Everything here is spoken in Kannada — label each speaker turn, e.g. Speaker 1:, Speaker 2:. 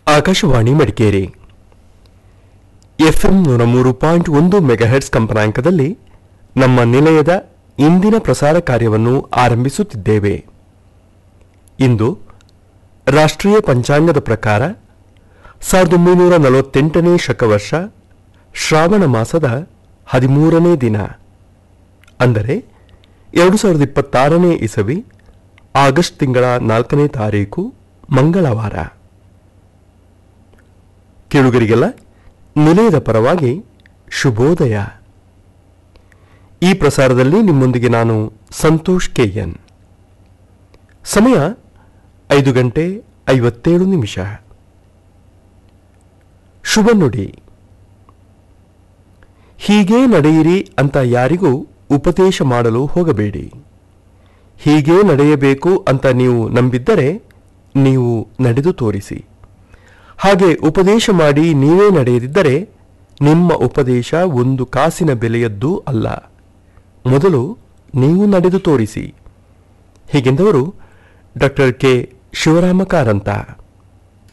Speaker 1: ಆಕಾಶವಾಣಿ ಮಡಿಕೇರಿ ಎಫ್ಎಂ ನೂರ ಮೂರು ಪಾಯಿಂಟ್ ಒಂದು ಮೆಗಾಹೆಟ್ಸ್ ಕಂಪನಾಂಕದಲ್ಲಿ ನಮ್ಮ ನಿಲಯದ ಇಂದಿನ ಪ್ರಸಾರ ಕಾರ್ಯವನ್ನು ಆರಂಭಿಸುತ್ತಿದ್ದೇವೆ ಇಂದು ರಾಷ್ಟ್ರೀಯ ಪಂಚಾಂಗದ ಪ್ರಕಾರ ಸಾವಿರದ ಒಂಬೈನೂರ ನಲವತ್ತೆಂಟನೇ ಶಕವರ್ಷ ಶ್ರಾವಣ ಮಾಸದ ಹದಿಮೂರನೇ ದಿನ ಅಂದರೆ ಎರಡು ಸಾವಿರದ ಇಪ್ಪತ್ತಾರನೇ ಇಸವಿ ಆಗಸ್ಟ್ ತಿಂಗಳ ನಾಲ್ಕನೇ ತಾರೀಕು ಮಂಗಳವಾರ ಕೇಳುಗರಿಗೆಲ್ಲ ನಿಲಯದ ಪರವಾಗಿ ಶುಭೋದಯ ಈ ಪ್ರಸಾರದಲ್ಲಿ ನಿಮ್ಮೊಂದಿಗೆ ನಾನು ಸಂತೋಷ್ ಕೆಎನ್ ಸಮಯ ಐದು ಗಂಟೆ ಐವತ್ತೇಳು ನಿಮಿಷ ಶುಭ ನುಡಿ ಹೀಗೇ ನಡೆಯಿರಿ ಅಂತ ಯಾರಿಗೂ ಉಪದೇಶ ಮಾಡಲು ಹೋಗಬೇಡಿ ಹೀಗೇ ನಡೆಯಬೇಕು ಅಂತ ನೀವು ನಂಬಿದ್ದರೆ ನೀವು ನಡೆದು ತೋರಿಸಿ ಹಾಗೆ ಉಪದೇಶ ಮಾಡಿ ನೀವೇ ನಡೆಯದಿದ್ದರೆ ನಿಮ್ಮ ಉಪದೇಶ ಒಂದು ಕಾಸಿನ ಬೆಲೆಯದ್ದೂ ಅಲ್ಲ ಮೊದಲು ನೀವು ನಡೆದು ತೋರಿಸಿ ಹೀಗೆಂದವರು ಡಾಕ್ಟರ್ ಕೆ ಶಿವರಾಮ ಕಾರಂತ